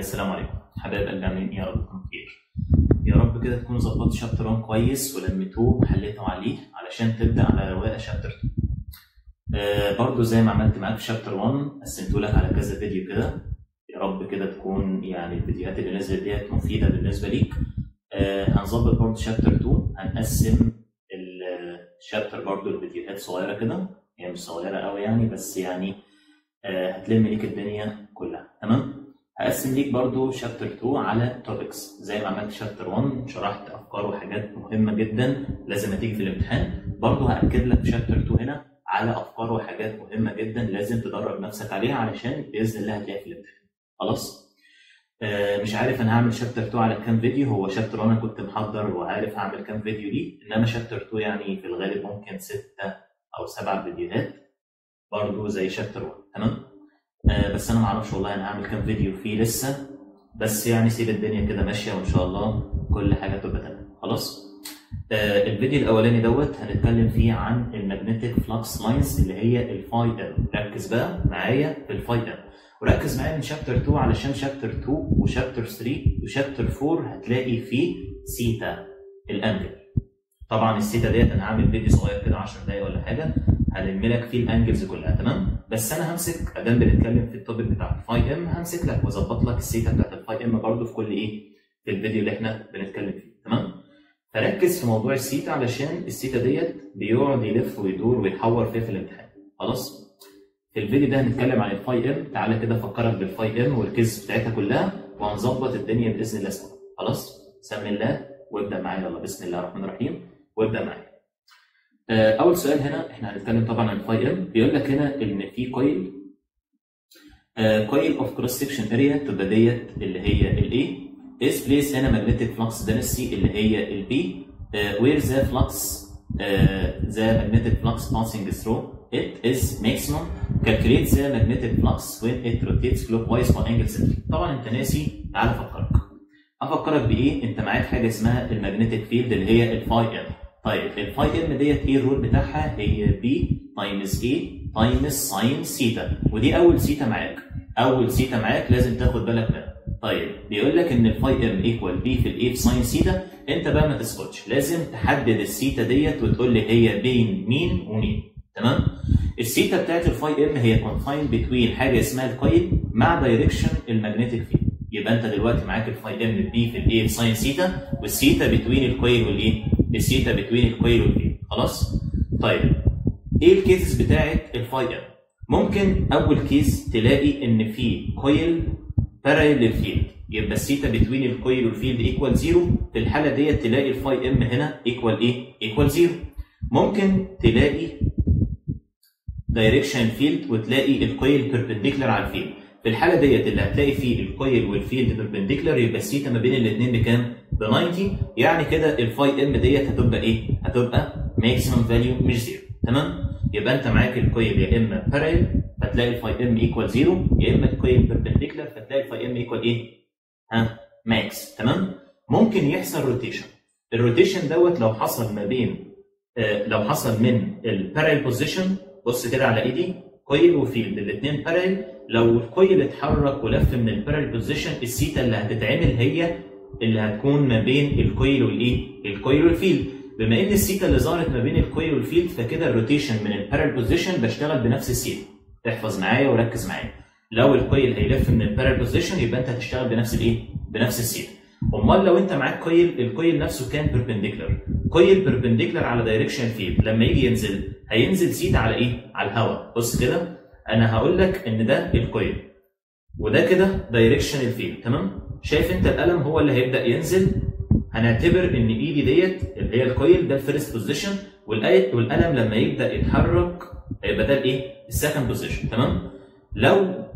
السلام عليكم حبايب قلبي عاملين ايه يا رب تكونوا بخير يا رب كده تكونوا ظبطتوا شابتر 1 كويس ولميتوه وحليتوا عليه علشان تبدا على رواقه شابتر 2 آه برضو زي ما عملت معاك في شابتر 1 قسمته لك على كذا فيديو كده يا رب كده تكون يعني الفيديوهات اللي نزلت ديت مفيده بالنسبه ليك آه هنظبط برضو شابتر 2 هنقسم الشابتر برضو لفيديوهات صغيره كده هي مش صغيره قوي يعني بس يعني آه هتلم ليك الدنيا كلها تمام هقسم ليك برضو شابتر 2 على توبكس زي ما عملت شابتر 1 شرحت افكار وحاجات مهمه جدا لازم هتيجي في الامتحان برضو هاكد لك في شابتر 2 هنا على افكار وحاجات مهمه جدا لازم تدرب نفسك عليها علشان باذن الله هتلاقيها في الامتحان خلاص آه مش عارف انا هعمل شابتر 2 على كام فيديو هو شابتر 1 انا كنت محضر وعارف هعمل كام فيديو ليه انما شابتر 2 يعني في الغالب ممكن 6 او 7 فيديوهات برضو زي شابتر 1 تمام آه بس انا ما اعرفش والله انا هعمل كام فيديو فيه لسه بس يعني سيب الدنيا كده ماشيه وان شاء الله كل حاجه تبقى تمام خلاص آه الفيديو الاولاني دوت هنتكلم فيه عن المagnetic فلكس لاينز اللي هي الفاي ام ركز بقى معايا في الفاي ام وركز معايا من شابتر 2 علشان شابتر 2 وشابتر 3 وشابتر 4 هتلاقي فيه سيتا الانجل طبعا السيتا ديت انا عامل فيديو صغير كده 10 دقايق ولا حاجه هلم لك فيه الانجلز كلها تمام بس انا همسك ادام بنتكلم في التوبيك بتاع الفاي ام همسك لك واظبط لك السيتا بتاعت الفاي ام برضه في كل ايه في الفيديو اللي احنا بنتكلم فيه تمام فركز في موضوع السيتا علشان السيتا ديت بيقعد يلف ويدور ويحور فيها في الامتحان خلاص في الفيديو ده هنتكلم عن الفاي ام تعالى كده افكرك بالفاي ام والكيز بتاعتها كلها وهنظبط الدنيا باذن الله سوا خلاص سمي الله وابدا معايا يلا بسم الله الرحمن الرحيم وابدا معايا اول سؤال هنا احنا هنتكلم طبعا عن الفاي ام بيقول لك هنا ان في كويل كويل اوف كروس سكشن اريا تبقى ديت اللي هي الاي is placed in a magnetic flux density اللي هي ال B uh, where the flux uh, the magnetic flux passing through it is maximum calculate the magnetic flux when it rotates clockwise by angle 60 طبعا انت ناسي تعال افكرك افكرك بايه انت معاك حاجه اسمها المagnetic فيلد اللي هي الفاي ام طيب الفاي ام ديت ايه الرول بتاعها هي بي تايمز اي تايمز ساين سيتا ودي اول سيتا معاك اول سيتا معاك لازم تاخد بالك منها طيب بيقول لك ان الفاي ام ايكوال بي في الاي في ساين سيتا انت بقى ما تسكتش لازم تحدد السيتا ديت وتقول لي هي بين مين ومين تمام السيتا بتاعت الفاي ام هي كونفاين بتوين حاجه اسمها الكويل مع دايركشن المagnetic فيلد يبقى انت دلوقتي معاك الفاي ام بي في الاي في ساين سيتا والسيتا بتوين الكويل والايه السيتا بتوين الكويل والفيلد خلاص طيب ايه الكيسز بتاعت الفاي ام ممكن اول كيس تلاقي ان في كويل باراليل للفيلد يبقى السيتا بتوين الكويل والفيلد ايكوال زيرو في الحاله ديت تلاقي الفاي ام هنا ايكوال ايه؟ ايكوال زيرو ممكن تلاقي دايركشن فيلد وتلاقي الكويل بيربنديكولار على الفيلد في الحاله ديت اللي هتلاقي فيه الكويل والفيلد بيربنديكولار يبقى السيتا ما بين الاثنين بكام؟ ب 90 يعني كده الفاي ام ديت هتبقى ايه؟ هتبقى ماكسيمم فاليو مش زيرو تمام؟ يبقى انت معاك الكويل يا اما باراليل فتلاقي الفاي ام ايكوال زيرو يا اما الكويل بيربنديكولار فتلاقي الفاي ام ايكوال ايه؟ ها ماكس تمام؟ ممكن يحصل روتيشن الروتيشن دوت لو حصل ما بين آه لو حصل من الباراليل بوزيشن بص كده على ايدي كويل وفيلد الاثنين باراليل لو الكويل اتحرك ولف من الباراليل بوزيشن السيتا اللي هتتعمل هي اللي هتكون ما بين الكويل والايه؟ الكويل والفيلد بما ان السيتا اللي ظهرت ما بين الكويل والفيلد فكده الروتيشن من الباراليل بوزيشن بشتغل بنفس السيتا احفظ معايا وركز معايا لو الكويل هيلف من الباراليل بوزيشن يبقى انت هتشتغل بنفس الايه؟ بنفس السيتا امال لو انت معاك كويل الكويل نفسه كان بيربنديكولار كويل بيربنديكولار على دايركشن فيلد لما يجي ينزل هينزل سيتا على ايه؟ على الهواء بص كده انا هقول لك ان ده الكويل وده كده دايركشن الفيلد تمام؟ شايف انت القلم هو اللي هيبدا ينزل هنعتبر ان ايدي ديت اللي هي الكويل ده الفيرست بوزيشن والقلم لما يبدا يتحرك هيبقى ده الايه؟ السكند بوزيشن تمام؟ لو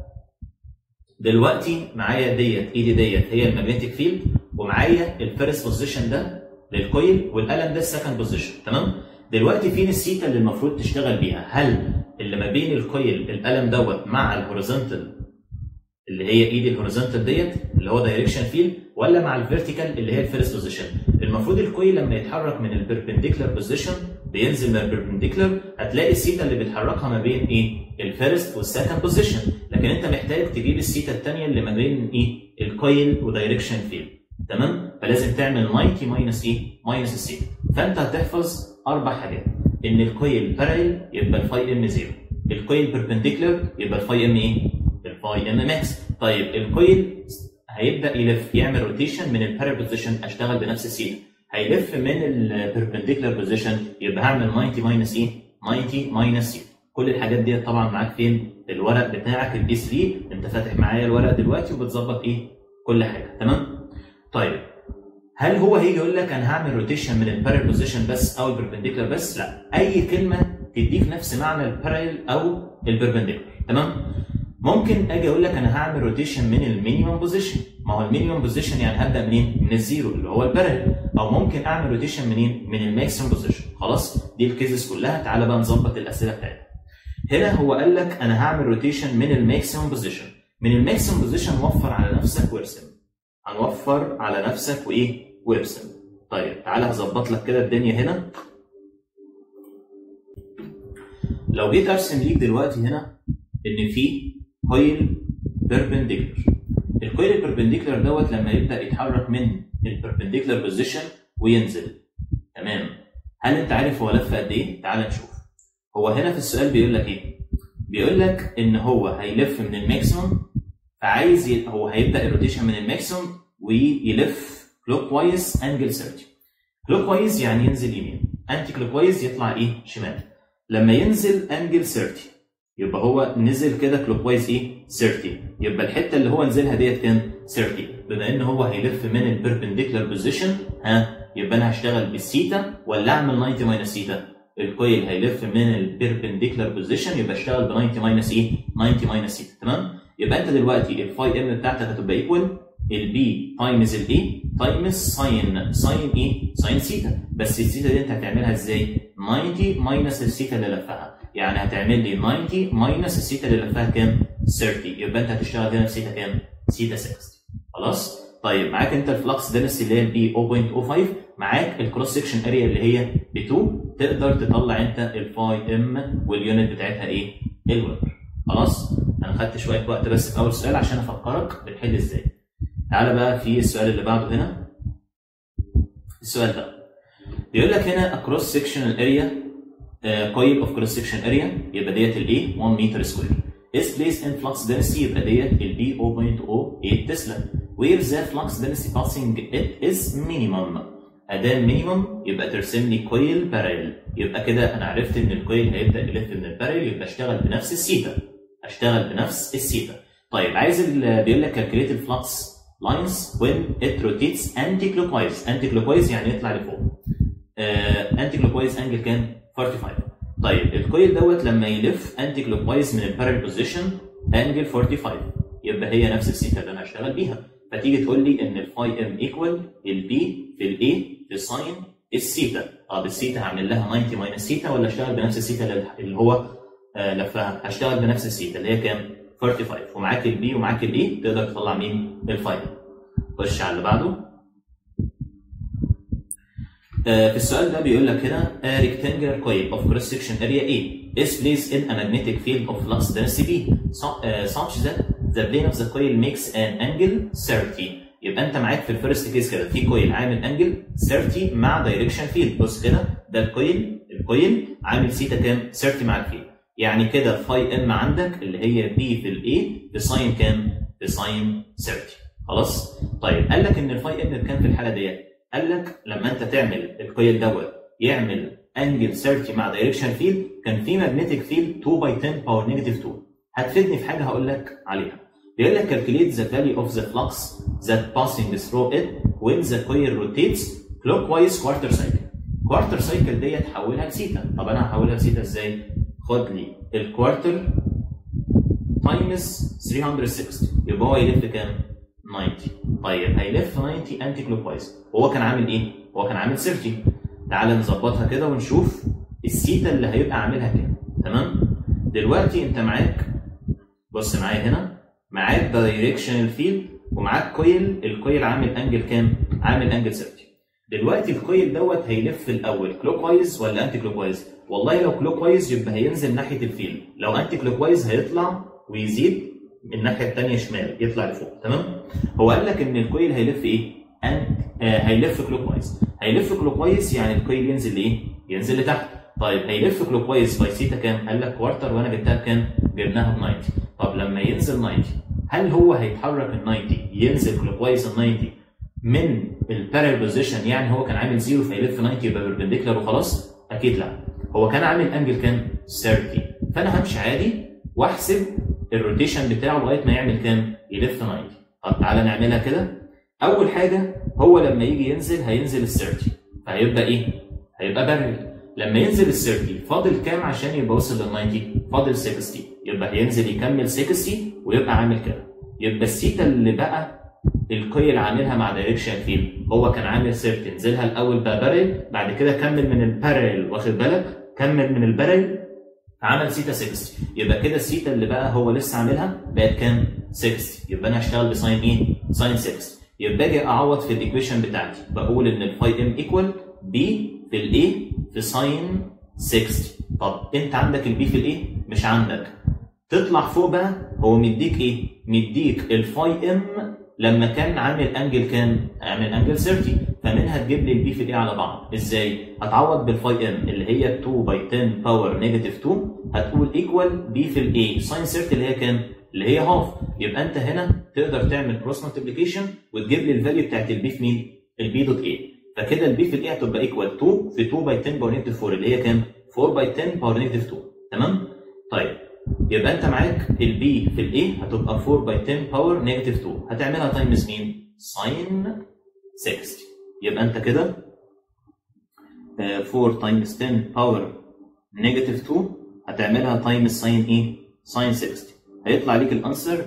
دلوقتي معايا ديت ايدي ديت هي المagnetic فيلد ومعايا الفيرست بوزيشن ده للكويل والقلم ده السكند بوزيشن تمام؟ دلوقتي فين السيتا اللي المفروض تشتغل بيها؟ هل اللي ما بين الكويل القلم دوت مع الهوريزونتال اللي هي ايدي الهوريزونتال ديت اللي هو دايركشن فيلد ولا مع الفيرتيكال اللي هي الفيرست بوزيشن المفروض الكويل لما يتحرك من البربنديكولار بوزيشن بينزل من البربنديكولار هتلاقي السيتا اللي بتحركها ما بين ايه الفيرست والسكند بوزيشن لكن انت محتاج تجيب السيتا الثانيه اللي ما بين ايه الكويل ودايركشن فيلد تمام فلازم تعمل 90 ماينس ايه ماينس السيتا فانت هتحفظ اربع حاجات ان الكويل بارل يبقى الفاي ام زيرو الكويل بيربنديكولار يبقى الفاي ام ايه الفاي ام ماكس طيب الكويل هيبدا يلف يعمل روتيشن من البارل بوزيشن اشتغل بنفس السيتا هيلف من البيربنديكولار بوزيشن يبقى هعمل 90 ماينس ايه 90 ماينس سيتا كل الحاجات دي طبعا معاك فين في الورق بتاعك البي 3 انت فاتح معايا الورق دلوقتي وبتظبط ايه كل حاجه تمام طيب هل هو هيجي يقول لك انا هعمل روتيشن من البارل بوزيشن بس او البربنديكولار بس لا اي كلمه تديك نفس معنى البارل او البربنديكولار تمام ممكن اجي اقول لك انا هعمل روتيشن من المينيمم بوزيشن ما هو المينيمم بوزيشن يعني هبدا منين من الزيرو اللي هو البارل او ممكن اعمل روتيشن منين من الماكسيمم بوزيشن خلاص دي الكيسز كلها تعالى بقى نظبط الاسئله بتاعتنا هنا هو قال لك انا هعمل روتيشن من الماكسيمم بوزيشن من الماكسيمم بوزيشن وفر على نفسك وارسم هنوفر على نفسك وايه وارسم طيب تعالى هظبط لك كده الدنيا هنا لو جيت ارسم ليك دلوقتي هنا ان في كويل بيربنديكولار الكويل البيربنديكولار دوت لما يبدا يتحرك من البيربنديكولار بوزيشن وينزل تمام هل انت عارف هو لف قد ايه تعال نشوف هو هنا في السؤال بيقول لك ايه بيقول لك ان هو هيلف من الماكسيمم فعايز ي... هو هيبدا الروتيشن من الماكسيمم ويلف كلوك وايز انجل 30 كلوك وايز يعني ينزل يمين انتي كلوك وايز يطلع ايه شمال لما ينزل انجل 30 يبقى هو نزل كده كلوك وايز ايه 30 يبقى الحته اللي هو نزلها ديت كام 30 بما ان هو هيلف من البيربنديكولار بوزيشن ها يبقى انا هشتغل بالسيتا ولا اعمل 90 ماينس سيتا الكويل هيلف من البيربنديكولار بوزيشن يبقى اشتغل ب 90 ماينس ايه 90 ماينس سيتا تمام يبقى انت دلوقتي الفاي ام بتاعتك هتبقى ايكوال البي تايمز الاي تايمز ساين ساين ايه؟ ساين سيتا بس السيتا دي انت هتعملها ازاي؟ 90 ماينس السيتا اللي لفها يعني هتعمل لي 90 ماينس السيتا اللي لفها كام؟ 30 يبقى انت هتشتغل هنا في سيتا كام؟ سيتا 60 خلاص؟ طيب معاك انت الفلكس دنسي اللي هي البي 0.05 معاك الكروس سكشن اريا اللي هي ب 2 تقدر تطلع انت الفاي ام واليونت بتاعتها ايه؟ الويبر خلاص؟ انا خدت شويه وقت بس في اول سؤال عشان افكرك بنحل ازاي. تعالى بقى في السؤال اللي بعده هنا السؤال ده بيقول لك هنا a cross sectional area uh, coil of cross section area يبقى ديت الايه 1 متر سكوير is placed in flux density يبقى ديت البي 0.08 تسلا where the flux density passing it is minimum ادام مينيمم يبقى ترسم لي كويل بارل يبقى كده انا عرفت ان الكويل هيبدا يلف من البارل يبقى اشتغل بنفس السيتا اشتغل بنفس السيتا طيب عايز بيقول لك calculate الفلكس lines when it rotates anti clockwise anti clockwise يعني يطلع لفوق انتي كلوكوايز انجل كام 45 طيب الكويل دوت لما يلف انتي كلوكوايز من البارل بوزيشن انجل 45 يبقى هي نفس السيتا اللي انا هشتغل بيها فتيجي تقول لي ان الفاي ام ايكوال البي في الاي في ساين السيتا طب السيتا هعمل لها 90 ماينس سيتا ولا اشتغل بنفس السيتا اللي هو آه لفها هشتغل بنفس السيتا اللي هي كام 45 ومعاك البي ومعاك الاي تقدر تطلع مين الفاي خش على اللي بعده في السؤال ده بيقول لك هنا a rectangular coil of cross section area A is placed in a magnetic field of flux density B such that the plane of the coil makes an angle 30 يبقى انت معاك في الفيرست كيس كده في كويل عامل انجل 30 مع دايركشن فيلد بص كده ده الكويل الكويل عامل سيتا كام 30 مع الفيلد يعني كده فاي ام عندك اللي هي بي في الاي بساين كام بساين 30 خلاص طيب قال لك ان الفاي ام بكام في الحاله ديت قال لك لما انت تعمل الكويل دوت يعمل انجل 30 مع دايركشن فيلد كان في ماجنتيك فيلد 2 باي 10 باور نيجاتيف 2 هتفيدني في حاجه هقول لك عليها بيقول لك calculate the value of the flux that passing through it when the coil rotates clockwise quarter cycle quarter cycle ديت حولها لسيتا طب انا هحولها لسيتا ازاي خد لي الكوارتر تايمز 360 يبقى هو يلف كام 90 طيب هيلف 90 انتي كلوك وايز هو كان عامل ايه؟ هو كان عامل 30 تعال نظبطها كده ونشوف السيتا اللي هيبقى عاملها كام تمام؟ دلوقتي انت معاك بص معايا هنا معاك دايركشنال فيلد ومعاك كويل الكويل عامل انجل كام؟ عامل انجل 30 دلوقتي الكويل دوت هيلف الاول كلوك وايز ولا انتي كلوك وايز؟ والله لو كلوك وايز يبقى هينزل ناحيه الفيلد لو انتي كلوك وايز هيطلع ويزيد الناحيه الثانيه شمال يطلع لفوق تمام هو قال لك ان الكويل هيلف ايه ان آه هيلف كلوك وايز هيلف كلوك وايز يعني الكويل ينزل لايه ينزل لتحت طيب هيلف كلوك وايز باي سيتا كام قال لك كوارتر وانا جبتها بكام جبناها ب 90 طب لما ينزل 90 هل هو هيتحرك ال 90 ينزل كلوك وايز ال 90 من البارل بوزيشن يعني هو كان عامل زيرو فيلف 90 يبقى بيربنديكولار وخلاص اكيد لا هو كان عامل انجل كام 30 فانا همشي عادي واحسب الروتيشن بتاعه لغايه ما يعمل كام يلف 90 طب تعالى نعملها كده اول حاجه هو لما يجي ينزل هينزل ال 30 فهيبقى ايه هيبقى بارل لما ينزل ال 30 فاضل كام عشان يبقى وصل لل 90 فاضل 60 يبقى هينزل يكمل 60 ويبقى عامل كده يبقى السيتا اللي بقى الكويل عاملها مع دايركشن فيلد هو كان عامل سيرت نزلها الاول بارل بعد كده كمل من البارل واخد بالك كمل من البارل عمل سيتا 60 يبقى كده السيتا اللي بقى هو لسه عاملها بقت كام 60 يبقى انا هشتغل بساين ايه ساين 6 يبقى اجي اعوض في الايكويشن بتاعتي بقول ان الفاي ام ايكوال بي في الايه في ساين 60 طب انت عندك البي في الايه مش عندك تطلع فوق بقى هو مديك ايه مديك الفاي ام لما كان عامل انجل كام عامل انجل 30 فمنها تجيب لي البي في الايه على بعض ازاي هتعوض بالفاي ام اللي هي 2 باي 10 باور نيجاتيف 2 هتقول ايكوال بي في الايه ساين 30 اللي هي كام اللي هي هاف يبقى انت هنا تقدر تعمل كروس مالتيبليكيشن وتجيب لي الفاليو بتاعت البي في مين البي دوت ايه فكده البي في الايه هتبقى ايكوال 2 في 2 باي 10 باور نيجاتيف 4 اللي هي كام 4 باي 10 باور نيجاتيف 2 تمام طيب يبقى انت معاك البي في الايه هتبقى 4 باي 10 باور نيجاتيف 2 هتعملها تايمز مين ساين 60 يبقى انت كده 4 تايمز 10 باور نيجاتيف 2 هتعملها تايمز ساين ايه ساين 60 هيطلع ليك الانسر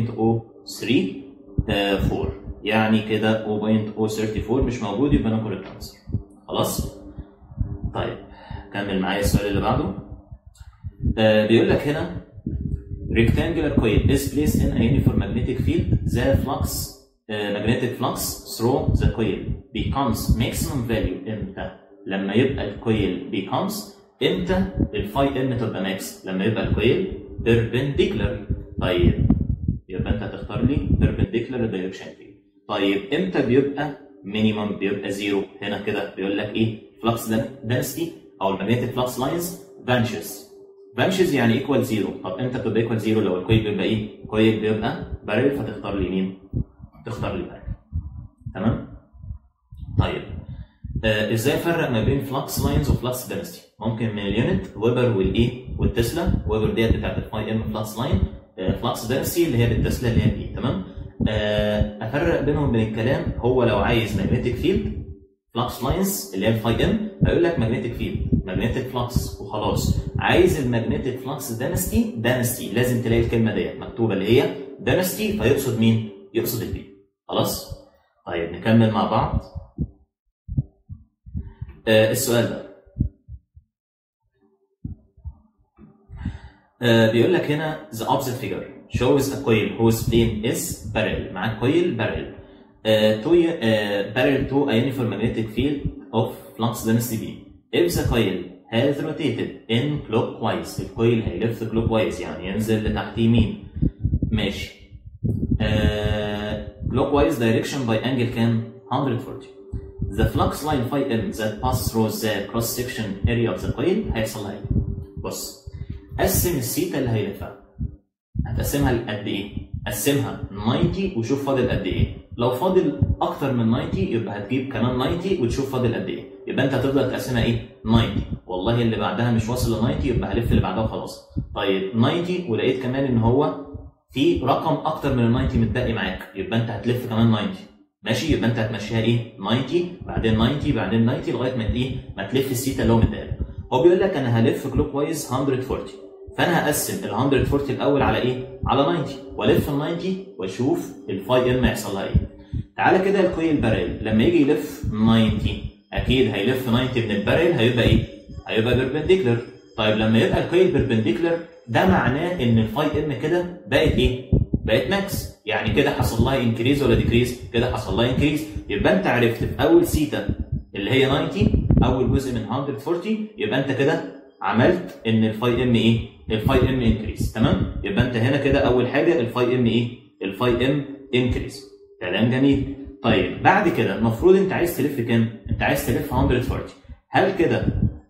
0.034 يعني كده 0.034 مش موجود يبقى انا كوريكت انسر خلاص طيب كمل معايا السؤال اللي بعده آه بيقول لك هنا rectangular coil is placed in a uniform magnetic field the flux uh, magnetic flux through the coil becomes maximum value امتى لما يبقى الكويل becomes امتى الفاي ام تبقى ماكس لما يبقى الكويل perpendicular طيب يبقى انت هتختار لي perpendicular direction field طيب امتى بيبقى مينيمم بيبقى زيرو هنا كده بيقول لك ايه flux density او المagnetic flux lines vanishes vanishes يعني ايكوال زيرو طب امتى بتبقى ايكوال زيرو لو الكويل بيبقى ايه كويل بيبقى بارل فتختار لي مين تختار لي بارل تمام طيب آه ازاي افرق ما بين فلكس لاينز وفلكس دنسيتي ممكن من اليونت ويبر والايه والتسلا ويبر ديت بتاعت الفاي ام فلكس لاين فلكس دنسيتي اللي هي بالتسلا اللي هي الايه تمام آه افرق بينهم وبين الكلام هو لو عايز ماجنتيك فيلد فلكس لاينز اللي هي الفاي ام هيقول لك ماجنتيك فيلد ماجنتيك فلكس وخلاص عايز الماجنتيك فلكس دانستي دانستي لازم تلاقي الكلمه ديت مكتوبه اللي هي دانستي فيقصد مين؟ يقصد البي خلاص؟ طيب نكمل مع بعض آه السؤال ده آه بيقول لك هنا the opposite figure shows a coil whose plane is parallel معاك coil parallel uh, to uh, parallel to a uniform magnetic field of flux density B. If the coil has rotated in clockwise الكويل هيلف clockwise يعني ينزل لتحت يمين ماشي uh, clockwise direction by angle كام 140 the flux line phi m that pass through the cross section area of the coil هيحصل لها ايه؟ بص قسم السيتا اللي هيلفها هتقسمها لقد ايه؟ قسمها 90 وشوف فاضل قد ايه لو فاضل اكتر من 90 يبقى هتجيب كمان 90 وتشوف فاضل قد ايه يبقى انت هتفضل تقسمها ايه 90 والله اللي بعدها مش واصل ل 90 يبقى هلف اللي بعدها وخلاص طيب 90 ولقيت كمان ان هو في رقم اكتر من ال 90 متبقي معاك يبقى انت هتلف كمان 90 ماشي يبقى انت هتمشيها ايه 90 بعدين 90 بعدين 90 لغايه ما ايه ما تلف السيتا اللي هو مديها هو بيقول لك انا هلف كلوك وايز 140 فانا هقسم ال 140 الاول على ايه؟ على 90 والف ال 90 واشوف الفاي ام هيحصل لها ايه. تعالى كده الكويل بارل لما يجي يلف 90 اكيد هيلف 90 من البارل هيبقى ايه؟ هيبقى بيربنديكولر طيب لما يبقى الكويل بيربنديكولر ده معناه ان الفاي ام كده بقت ايه؟ بقت ماكس يعني كده حصل لها انكريز ولا ديكريز؟ كده حصل لها انكريز يبقى انت عرفت في اول سيتا اللي هي 90 اول جزء من 140 يبقى انت كده عملت ان الفاي ام ايه الفاي ام انكريس تمام يبقى انت هنا كده اول حاجه الفاي ام ايه الفاي ام انكريس كلام جميل طيب بعد كده المفروض انت عايز تلف كام انت عايز تلف 140 هل كده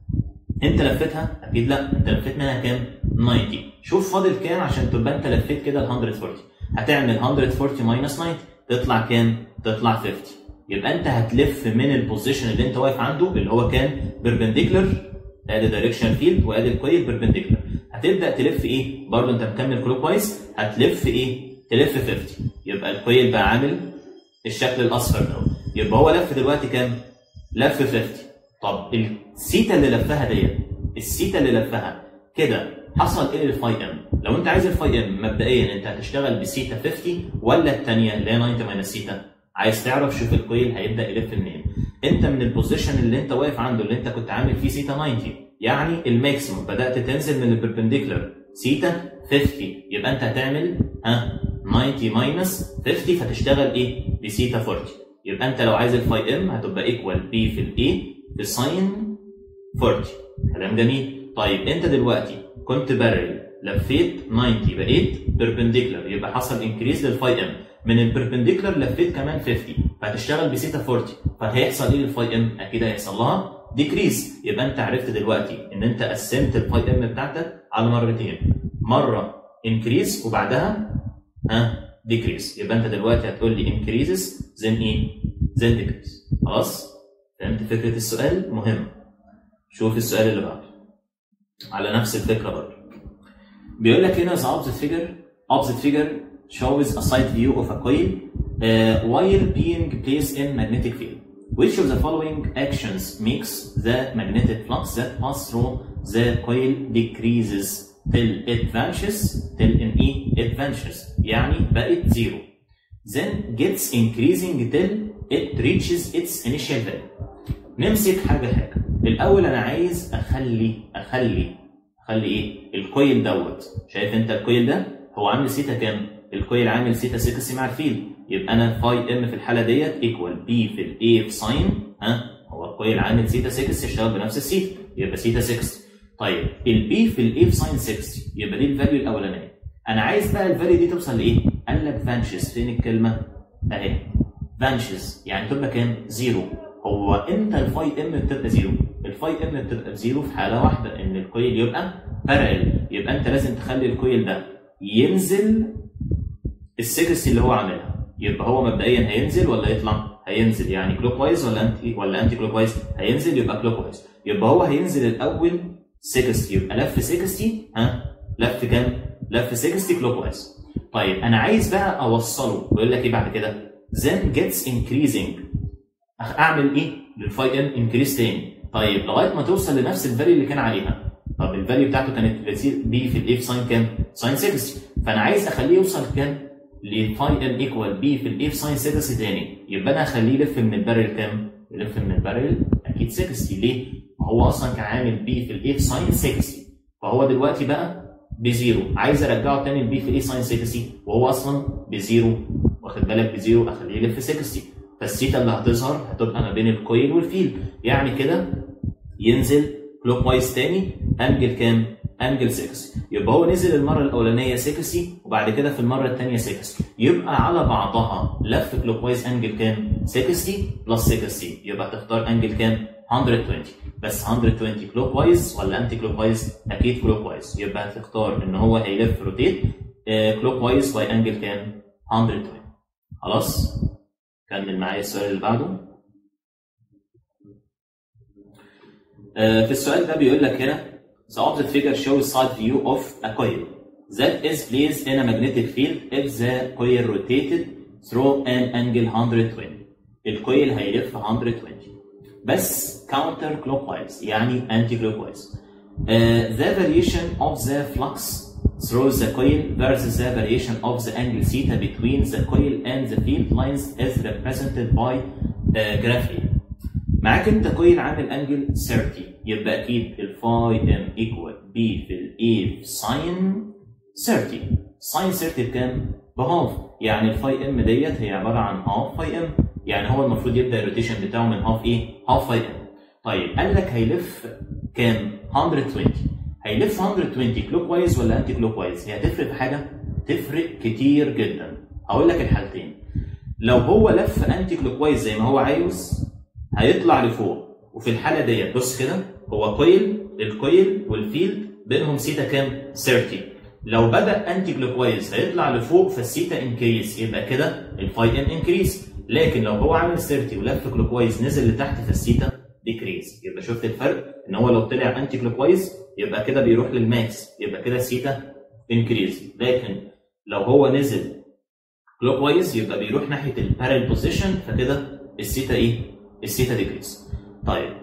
انت لفتها اكيد لا انت لفيت منها كام 90 شوف فاضل كام عشان تبقى انت لفيت كده ال 140 هتعمل 140 ماينس 90 تطلع كام تطلع 50 يبقى انت هتلف من البوزيشن اللي انت واقف عنده اللي هو كان بيربنديكولر ادي دايركشن فيلد وادي الكويل بيربنديكولر هتبدا تلف ايه برضه انت مكمل كلوك وايز هتلف ايه تلف 50 يبقى الكويل بقى عامل الشكل الاصفر ده يبقى هو لف دلوقتي كام لف 50 طب السيتا اللي لفها ديت السيتا اللي لفها كده حصل ايه للفاي ام لو انت عايز الفاي ام مبدئيا انت هتشتغل بسيتا 50 ولا الثانيه اللي هي 90 ماينس سيتا عايز تعرف شوف الكويل هيبدا يلف منين انت من البوزيشن اللي انت واقف عنده اللي انت كنت عامل فيه سيتا 90 يعني الماكسيموم بدات تنزل من البربنديكولار سيتا 50 يبقى انت هتعمل ها 90 ماينس 50 فتشتغل ايه بسيتا 40 يبقى انت لو عايز الفاي ام هتبقى ايكوال بي في الاي في ساين 40 كلام جميل طيب انت دلوقتي كنت بارل لفيت 90 بقيت بيربنديكولار يبقى حصل انكريز للفاي ام من البربنديكولار لفيت كمان 50 فهتشتغل بسيتا 40 فهيحصل ايه للفاي ام؟ اكيد هيحصل لها ديكريز يبقى انت عرفت دلوقتي ان انت قسمت الفاي ام بتاعتك على مرتين مره انكريز وبعدها ها ديكريز يبقى انت دلوقتي هتقول لي انكريزز زين ايه؟ زين ديكريز خلاص؟ فهمت فكره السؤال؟ مهم شوف السؤال اللي بعده على نفس الفكره برضه بيقول لك هنا the opposite figure opposite figure shows a side view of a coil uh, while being placed in magnetic field. Which of the following actions makes the magnetic flux that pass through the coil decreases till it vanishes till in E it vanishes يعني بقت zero. Then gets increasing till it reaches its initial value. نمسك حاجة حاجة. الأول أنا عايز أخلي أخلي أخلي إيه؟ الكويل دوت شايف أنت الكويل ده؟ هو عامل سيتا كام؟ الكويل عامل سيتا 6 مع الفيل يبقى انا فاي ام في الحاله ديت ايكوال بي في الاي في ساين ها هو الكويل عامل سيتا 6 يشتغل بنفس السيتا يبقى سيتا 6 طيب البي في الاي في ساين 6 يبقى دي الفاليو الاولانيه انا عايز بقى الفاليو دي توصل لايه؟ قال لك فانشز فين الكلمه؟ اهي فانشز يعني تبقى كام؟ زيرو هو امتى الفاي ام بتبقى زيرو؟ الفاي ام بتبقى زيرو في حاله واحده ان الكويل يبقى بارل يبقى انت لازم تخلي الكويل ده ينزل السكس اللي هو عاملها يبقى هو مبدئيا هينزل ولا يطلع؟ هينزل يعني كلوك وايز ولا انتي ولا انتي كلوك وايز؟ هينزل يبقى كلوك وايز يبقى هو هينزل الاول 60 يبقى لف 60 ها لف كام؟ لف 60 كلوك وايز طيب انا عايز بقى اوصله بيقول لك ايه بعد كده؟ then gets increasing اعمل ايه؟ للفاي ام انكريس تاني طيب لغايه ما توصل لنفس الفاليو اللي كان عليها طب الفاليو بتاعته كانت بي في الاي في ساين كام؟ ساين 60 فانا عايز اخليه يوصل كام؟ لفاي ام ايكوال بي في الاي في ساين 60 تاني يبقى انا هخليه يلف من البارل كام؟ يلف من البارل اكيد 60 ليه؟ ما هو اصلا كان عامل بي في الاي في ساين 60 فهو دلوقتي بقى بزيرو عايز ارجعه تاني لبي في الاي ساين 60 وهو اصلا بزيرو واخد بالك بزيرو اخليه يلف 60 فالسيتا اللي هتظهر هتبقى ما بين الكويل والفيل يعني كده ينزل كلوك وايز تاني انجل كام؟ انجل 6 يبقى هو نزل المره الاولانيه 60 وبعد كده في المره الثانيه 6 يبقى على بعضها لف كلوك وايز انجل كام 60 بلس 60 يبقى تختار انجل كام 120 بس 120 كلوك وايز ولا انتي كلوك وايز اكيد كلوك وايز يبقى هتختار ان هو هيلف روتيت كلوك وايز باي انجل كام 120 خلاص كمل معايا السؤال اللي بعده في السؤال ده بيقول لك هنا The opposite figure shows side view of a coil that is placed in a magnetic field if the coil rotated through an angle 120. الكويل هيلف 120 بس counter clockwise يعني anti clockwise. Uh, the variation of the flux through the coil versus the variation of the angle theta between the coil and the field lines is represented by uh, graphene. معاك انت كويل عامل انجل 30 يبقى اكيد الفاي ام ايكوال بي في الاي في ساين 30 ساين 30 بكام؟ بهاف يعني الفاي ام ديت هي عباره عن هاف فاي ام يعني هو المفروض يبدا الروتيشن بتاعه من هاف ايه؟ هاف فاي ام طيب قال لك هيلف كام 120 هيلف 120 كلوك وايز ولا انتي كلوك وايز هي هتفرق في حاجه تفرق كتير جدا هقول لك الحالتين لو هو لف انتي كلوك وايز زي ما هو عايز هيطلع لفوق وفي الحاله ديت بص كده هو كويل الكويل والفيلد بينهم سيتا كام 30 لو بدا انتي كلوك وايز هيطلع لفوق فالسيتا انكريز يبقى كده الفاي ام انكريز لكن لو هو عامل 30 ولف كلوك وايز نزل لتحت فالسيتا ديكريز يبقى شفت الفرق ان هو لو طلع انتي كلوك وايز يبقى كده بيروح للماكس يبقى كده سيتا انكريز لكن لو هو نزل كلوك وايز يبقى بيروح ناحيه البارل بوزيشن فكده السيتا ايه؟ السيتا ديكريز طيب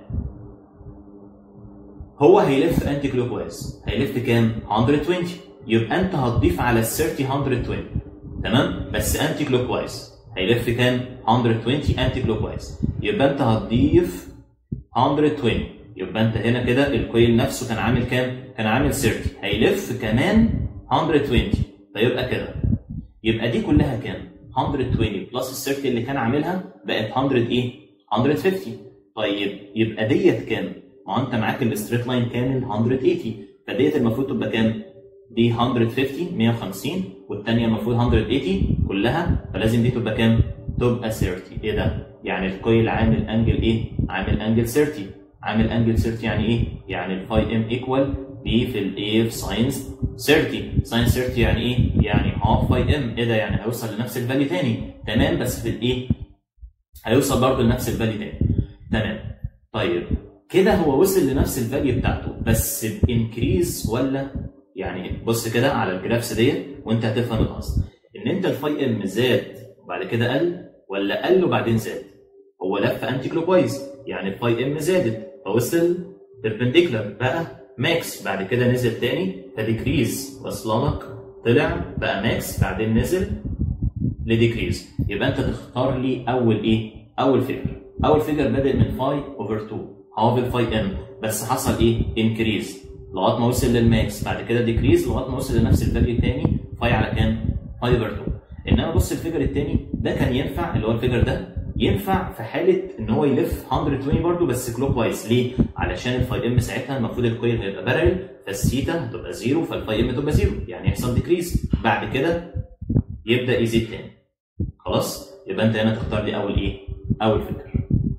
هو هيلف انتي كلوك وايز هيلف كام؟ 120 يبقى انت هتضيف على ال 30 120 تمام؟ بس انتي كلوك وايز هيلف كام؟ 120 انتي كلوك وايز يبقى انت هتضيف 120 يبقى انت هنا كده الكويل نفسه كان عامل كام؟ كان عامل 30 هيلف كمان 120 فيبقى كده يبقى دي كلها كام؟ 120 بلس ال 30 اللي كان عاملها بقت 100 ايه؟ 150 طيب يبقى ديت كام؟ ما هو انت معاك الستريت لاين كامل 180 فديت المفروض تبقى كام؟ دي 150 150 والثانيه المفروض 180 كلها فلازم دي تبقى كام؟ تبقى 30 ايه ده؟ يعني الكويل عامل انجل ايه؟ عامل انجل 30 عامل انجل 30 يعني ايه؟ يعني الفاي ام ايكوال بي في الايه في ساينس 30 ساينس 30 يعني ايه؟ يعني هاف باي ام ايه ده يعني هيوصل لنفس الفاليو تاني تمام بس في الايه؟ هيوصل برضه لنفس الفاليو تاني تمام طيب كده هو وصل لنفس الفاليو بتاعته بس بانكريز ولا يعني بص كده على الجرافس ديت وانت هتفهم القصد ان انت الفاي ام زاد وبعد كده قل ولا قل وبعدين زاد هو لف انتي كلوك وايز يعني الفاي ام زادت فوصل بيربنديكولار بقى ماكس بعد كده نزل تاني فديكريز واصله لك طلع بقى ماكس بعدين نزل لديكريز يبقى انت تختار لي اول ايه؟ اول فيجر اول فيجر بادئ من فاي اوفر 2 هاف الفاي ام بس حصل ايه؟ انكريز لغايه ما وصل للماكس بعد كده ديكريز لغايه ما وصل لنفس الفاليو تاني فاي على كام؟ فاي اوفر 2 انما بص الفيجر التاني ده كان ينفع اللي هو الفيجر ده ينفع في حاله ان هو يلف 120 برضه بس كلوك وايز ليه؟ علشان الفاي ام ساعتها المفروض الكويل هيبقى بارل فالسيتا هتبقى زيرو فالفاي ام تبقى زيرو يعني يحصل ديكريز بعد كده يبدا يزيد تاني خلاص؟ يبقى انت هنا تختار لي اول ايه؟ اول فكر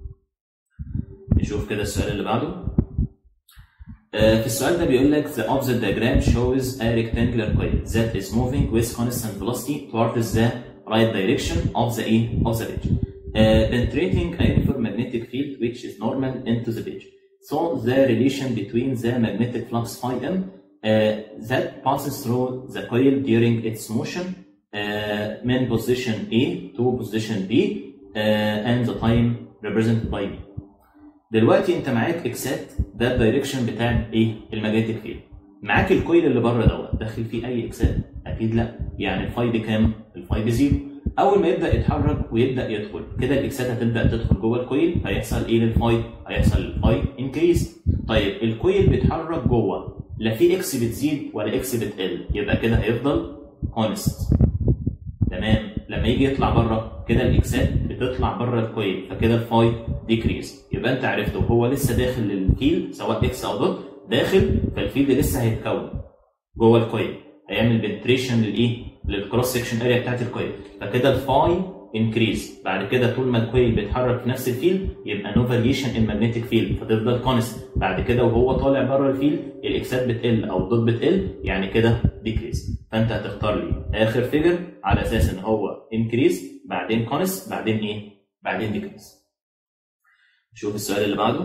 نشوف كده السؤال اللي بعده آه، في السؤال ده بيقول لك the opposite diagram shows a rectangular coil that is moving with constant velocity towards the right direction of the E of the edge uh, penetrating a uniform magnetic field which is normal into the edge so the relation between the magnetic flux phi m uh, that passes through the coil during its motion uh, من position A to position B uh, and the time represented by B دلوقتي انت معاك اكسات ده الدايركشن بتاع ايه الماجنتيك فيلد معاك الكويل اللي بره دوت داخل فيه اي اكسات اكيد لا يعني الفاي بكام الفاي بزيرو اول ما يبدا يتحرك ويبدا يدخل كده الاكسات هتبدا تدخل جوه الكويل هيحصل ايه للفاي هيحصل الفاي انكريز طيب الكويل بيتحرك جوه لا في اكس بتزيد ولا اكس بتقل يبقى كده هيفضل كونست تمام لما يجي يطلع بره كده الاكسات بتطلع بره الكويل فكده الفاي ديكريز يبقى انت عرفت وهو لسه داخل للفيلد سواء اكس او دوت داخل فالفيلد لسه هيتكون جوه الكويل هيعمل بنتريشن للايه؟ للكروس سكشن اريا بتاعت الكويل فكده الفاي انكريز بعد كده طول ما الكويل بيتحرك في نفس الفيلد يبقى نو فاريشن ان ماجنتيك فيلد فتفضل كونست بعد كده وهو طالع بره الفيلد الاكسات بتقل او الدوت بتقل يعني كده ديكريز فانت هتختار لي اخر فيجر على اساس ان هو انكريز بعدين كونست بعدين ايه؟ بعدين ديكريز شوف السؤال اللي بعده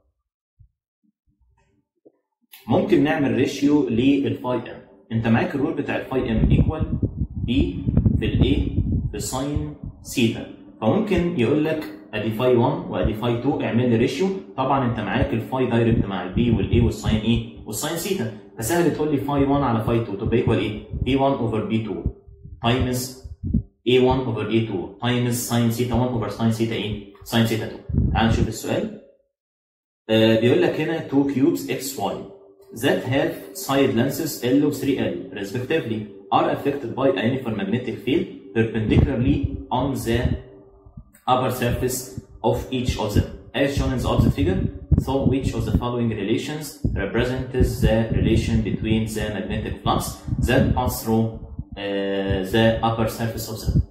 ممكن نعمل ريشيو للفاي ام انت معاك الرول بتاع الفاي ام ايكوال بي في الايه في ساين سيتا فممكن يقول لك ادي فاي 1 وادي فاي 2 اعمل لي ريشيو طبعا انت معاك الفاي دايركت مع البي والاي والساين ايه والساين سيتا فسهل تقول لي فاي 1 على فاي 2 تبقى ايكوال ايه بي 1 اوفر بي 2 تايمز A1 over A2 times sin theta 1 over sin theta ايه؟ sin theta 2 تعال نشوف السؤال آه بيقول لك هنا 2 cubes xy that have side lengths L و 3L respectively are affected by a uniform magnetic field perpendicularly on the upper surface of each of them as shown in the opposite figure so which of the following relations represents the relation between the magnetic flux that pass through uh, the upper surface of the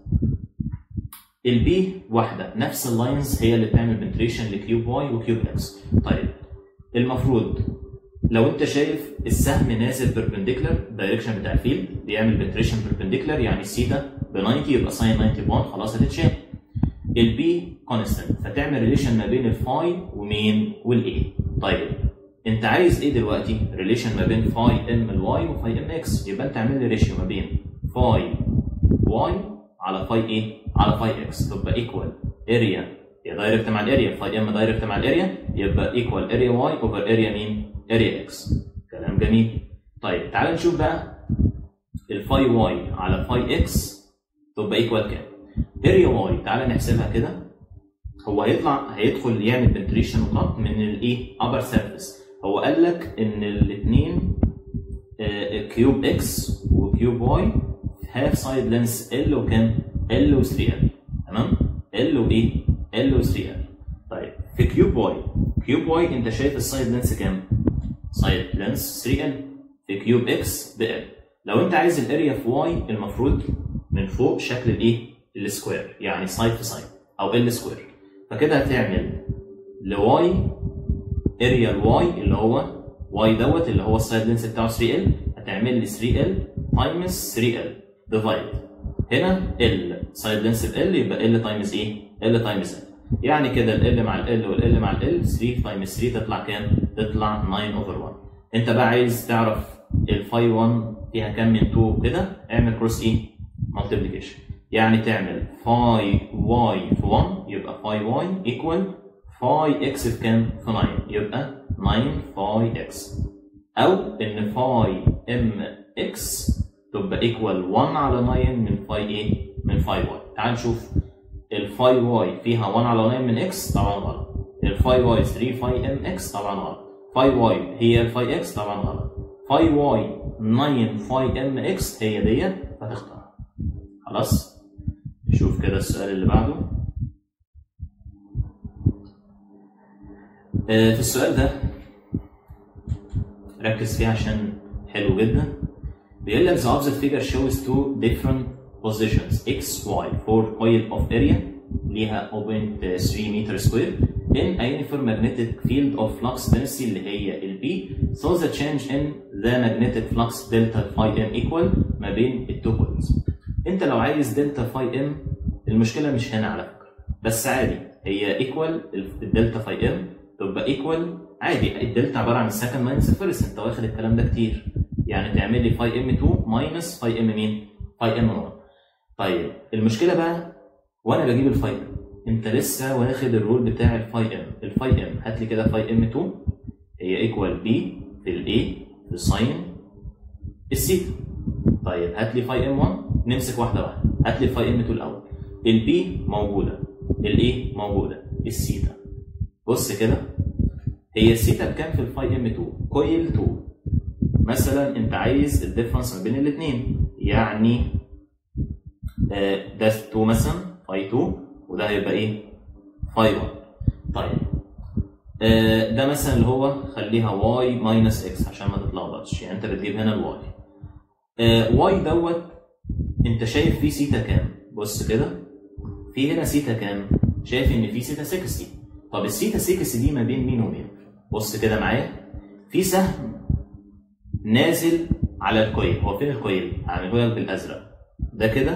البي واحدة نفس اللاينز هي اللي بتعمل بنتريشن لكيوب واي وكيوب اكس طيب المفروض لو انت شايف السهم نازل بيربنديكولار الدايركشن بتاع الفيلد بيعمل بنتريشن بيربنديكولار يعني السيتا ب 90 يبقى ساين 90 بوند خلاص هتتشال البي كونستنت فتعمل ريليشن ما بين الفاي ومين والاي طيب انت عايز ايه دلوقتي ريليشن ما بين فاي ام الواي وفاي ام اكس يبقى انت اعمل لي ريشيو ما بين فاي واي على فاي ايه على فاي اكس تبقى ايكوال اريا يا دايركت مع الاريا فاي ام دايركت مع الاريا يبقى ايكوال اريا واي اوفر اريا مين اريا اكس كلام جميل طيب تعال نشوف بقى الفاي واي على فاي اكس تبقى ايكوال كام اريا واي تعال نحسبها كده هو هيطلع هيدخل يعمل بنتريشن نقاط من الايه ابر سيرفيس هو قال لك ان الاثنين كيوب اكس وكيوب واي هاف سايد لينس ال وكام ال و 3 ال تمام ال وايه ال و 3 ال طيب في كيوب واي كيوب واي انت شايف السايد لينس كام سايد لينس 3 ال في كيوب اكس ب ال لو انت عايز الاريا في واي المفروض من فوق شكل الايه السكوير يعني سايد في سايد او ال سكوير فكده هتعمل لواي اريا الواي اللي هو واي دوت اللي هو السايد لينس بتاعه 3 ال هتعمل لي 3 ال تايمز 3 ال ديفايد هنا ال سايد لينس ب ال يبقى ال تايمز ايه؟ ال تايمز ال يعني كده ال مع ال وال مع ال 3 تايمز 3 تطلع كام؟ تطلع 9 اوفر 1 انت بقى عايز تعرف الفاي 1 فيها كام من 2 كده اعمل كروس ايه؟ مالتيبليكيشن يعني تعمل فاي واي في 1 يبقى فاي واي ايكوال فاي اكس في كام؟ في 9 يبقى 9 فاي اكس او ان فاي ام اكس تبقى ايكوال 1 على 9 من فاي ايه؟ من فاي واي تعال نشوف الفاي واي فيها 1 على 9 من اكس طبعا غلط الفاي واي 3 فاي ام اكس طبعا غلط فاي واي هي الفاي اكس طبعا غلط فاي واي 9 فاي ام اكس هي ديت فتختار خلاص نشوف كده السؤال اللي بعده آه، في السؤال ده ركز فيه عشان حلو جدا بيقول لك the opposite figure shows two different positions x y for coil of area ليها 0.3 متر سكوير in a uniform magnetic field of flux density اللي هي ال B so the change in the magnetic flux delta phi m equal ما بين التو coils انت لو عايز دلتا phi m المشكله مش هنا على فكره بس عادي هي ايكوال الدلتا phi m تبقى ايكوال عادي الدلتا عباره عن السكند ماينس الفيرست انت واخد الكلام ده كتير يعني تعمل لي فاي ام 2 ماينس فاي ام مين؟ فاي ام 1 طيب المشكله بقى وانا بجيب الفاي ام انت لسه واخد الرول بتاع الفاي ام الفاي ام هات لي كده فاي ام 2 هي ايكوال بي في الاي في ساين السيتا طيب هات لي فاي ام 1 نمسك واحده واحده هات لي الفاي ام 2 الاول البي موجوده الاي موجوده السيتا بص كده هي السيتا بكام في الفاي ام 2 كويل 2 مثلا انت عايز الديفرنس ما بين الاثنين يعني آه، ده 2 مثلا فاي 2 وده هيبقى ايه فاي 1 طيب آه، ده مثلا اللي هو خليها واي ماينس اكس عشان ما تتلخبطش يعني انت بتجيب هنا الواي واي دوت انت شايف فيه سيتا كام بص كده في هنا سيتا كام شايف ان في سيتا 60 طب السيتا 60 دي ما بين مين ومين بص كده معايا في سهم نازل على الكويل هو فين الكويل هعمله لك بالازرق ده كده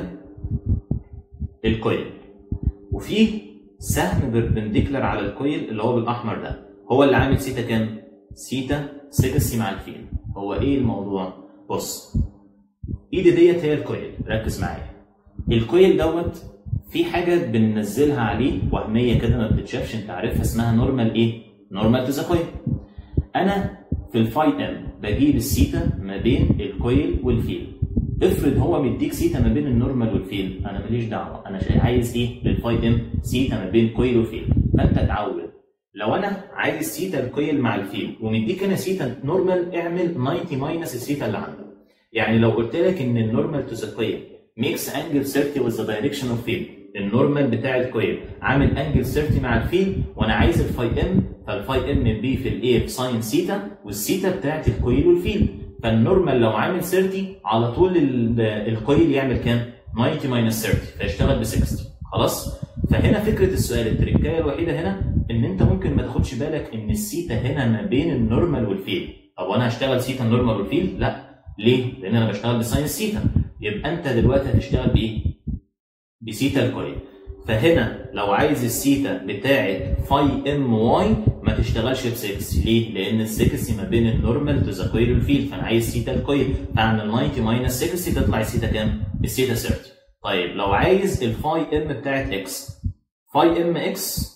الكويل وفي سهم بيربنديكولار على الكويل اللي هو بالاحمر ده هو اللي عامل سيتا كام سيتا 60 مع الفيل هو ايه الموضوع بص ايدي ديت هي الكويل ركز معايا الكويل دوت في حاجه بننزلها عليه وهميه كده ما بتتشافش انت عارفها اسمها نورمال ايه نورمال تو ذا كويل انا في الفاي ام بجيب السيتا ما بين الكويل والفيل افرض هو مديك سيتا ما بين النورمال والفيل انا ماليش دعوه انا شا- عايز ايه للفاي ام سيتا ما بين كويل وفيل فانت اتعود لو انا عايز سيتا الكويل مع الفيل ومديك هنا سيتا نورمال اعمل 90 ماينس السيتا اللي عندك يعني لو قلت لك ان النورمال تو ذا كويل makes angle 30 with the direction of field النورمال بتاع الكويل عامل انجل 30 مع الفيل وانا عايز الفاي ام فالفاي ام بي في الاي بساين سيتا والسيتا بتاعت الكويل والفيل فالنورمال لو عامل 30 على طول ال- الكويل يعمل كام 90 ماينس 30 فيشتغل ب 60 خلاص فهنا فكره السؤال التركايه الوحيده هنا ان انت ممكن ما تاخدش بالك ان السيتا هنا ما بين النورمال والفيل طب وانا هشتغل سيتا النورمال والفيل لا ليه لان انا بشتغل بساين سيتا يبقى انت دلوقتي هتشتغل بايه بسيتا الكويل فهنا لو عايز السيتا بتاعت فاي ام واي ما تشتغلش ب 6 ليه؟ لان ال 6 ما بين النورمال تو ذا كويل والفيل فانا عايز سيتا الكويل فاعمل 90 ماينس 60 تطلع السيتا كام؟ السيتا 30 طيب لو عايز الفاي ام بتاعت اكس فاي ام اكس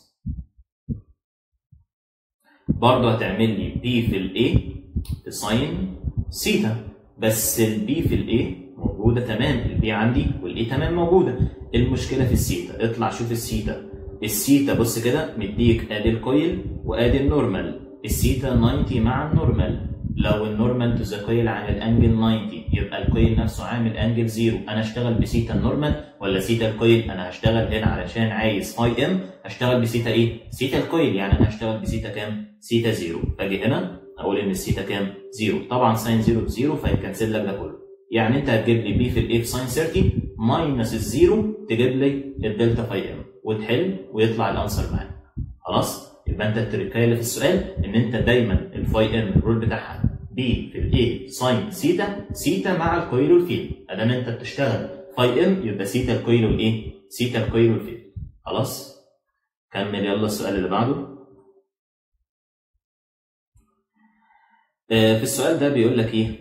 برضه هتعمل لي بي في الاي ساين سيتا بس البي في الاي موجوده تمام البي عندي والاي تمام موجوده المشكله في السيتا اطلع شوف السيتا السيتا بص كده مديك ادي الكويل وادي النورمال السيتا 90 مع النورمال لو النورمال تو ذا كويل عامل انجل 90 يبقى الكويل نفسه عامل انجل زيرو انا اشتغل بسيتا النورمال ولا سيتا الكويل انا هشتغل هنا علشان عايز فاي ام هشتغل بسيتا ايه سيتا الكويل يعني انا هشتغل بسيتا كام سيتا زيرو فاجي هنا اقول ان السيتا كام زيرو طبعا ساين زيرو بزيرو فيكنسل لك ده كله يعني انت هتجيب لي بي في الاي ساين 30 ماينس الزيرو تجيب لي الدلتا فاي ام وتحل ويطلع الانسر معاك خلاص يبقى انت التركايه اللي في السؤال ان انت دايما الفاي ام الرول بتاعها بي في الاي ساين سيتا سيتا مع الكويل والفيل ادام انت بتشتغل فاي ام يبقى سيتا الكويل والايه سيتا الكويل والفيل خلاص كمل يلا السؤال اللي بعده آه، في السؤال ده بيقول لك ايه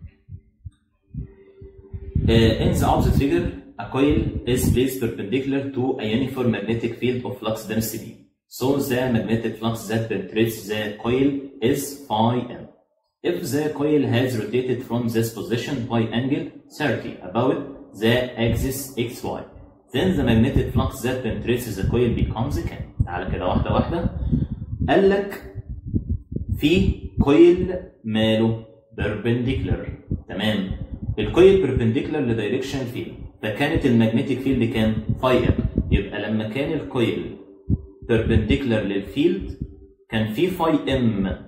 Uh, in the opposite figure, a coil is placed perpendicular to a uniform magnetic field of flux density. So the magnetic flux that penetrates the coil is phi m. If the coil has rotated from this position by angle 30 about the axis xy, then the magnetic flux that penetrates the coil becomes كام؟ تعالى كده واحدة واحدة. قال لك في كويل ماله perpendicular تمام الكويل بيربنديكولار لدايركشن فيلد فكانت المagnetic فيلد كام؟ فاي ام يبقى لما كان الكويل بيربنديكولار للفيلد كان في فاي ام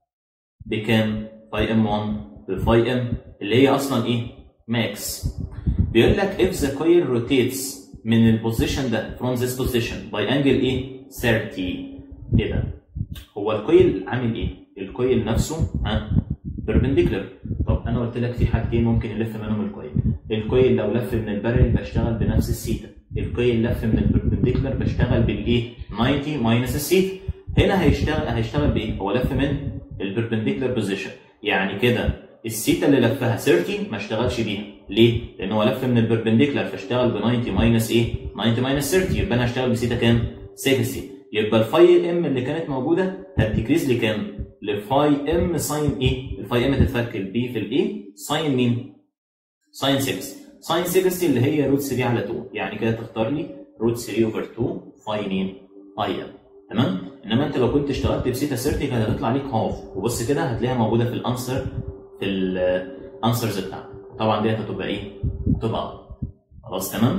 بكام؟ فاي ام 1 بفاي ام اللي هي اصلا ايه؟ ماكس بيقول لك if the coil rotates من البوزيشن ده from this position by angle ايه؟ 30 ايه ده؟ هو الكويل عامل ايه؟ الكويل نفسه ها بيربنديكولار طب انا قلت لك في حاجتين ممكن يلف منهم الكويل الكويل لو لف من البارل بشتغل بنفس السيتا الكويل لف من البربنديكولار بشتغل بالايه 90 ماينس السيتا هنا هيشتغل هيشتغل بايه هو لف من البربنديكولار بوزيشن يعني كده السيتا اللي لفها 30 ما اشتغلش بيها ليه لان هو لف من البربنديكولار فاشتغل ب 90 ماينس ايه 90 ماينس 30 يبقى انا هشتغل بسيتا كام 60 يبقى الفاي ام اللي كانت موجوده هتديكريز لكام لفاي ام ساين ايه الفاي ام تتفك البي في الاي ساين مين ساين 6 ساين 60 اللي هي روت 3 على 2 يعني كده تختار لي روت 3 اوفر 2 فاي مين فاي ام تمام انما انت لو كنت اشتغلت بسيتا 30 كانت هتطلع ليك هاف وبص كده هتلاقيها موجوده في الانسر في الانسرز بتاعتك طبعا دي هتبقى ايه هتبقى خلاص تمام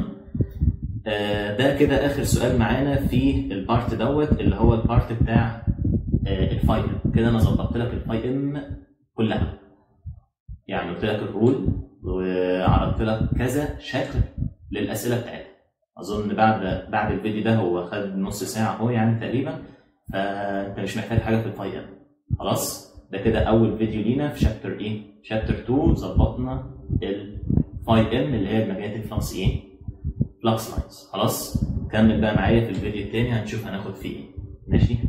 آه ده كده اخر سؤال معانا في البارت دوت اللي هو البارت بتاع آه الفاي ام كده انا ظبطت لك الفاي ام كلها يعني قلت لك الرول وعرضت لك كذا شكل للاسئله بتاعتها اظن بعد بعد الفيديو ده هو خد نص ساعه اهو يعني تقريبا فانت مش محتاج حاجه في الفاي ام خلاص ده كده اول فيديو لينا في شابتر ايه شابتر 2 ظبطنا الفاي ام اللي هي الماجنتيك فلكس ايه فلكس لاينز خلاص كمل بقى معايا في الفيديو التاني هنشوف هناخد فيه ايه ماشي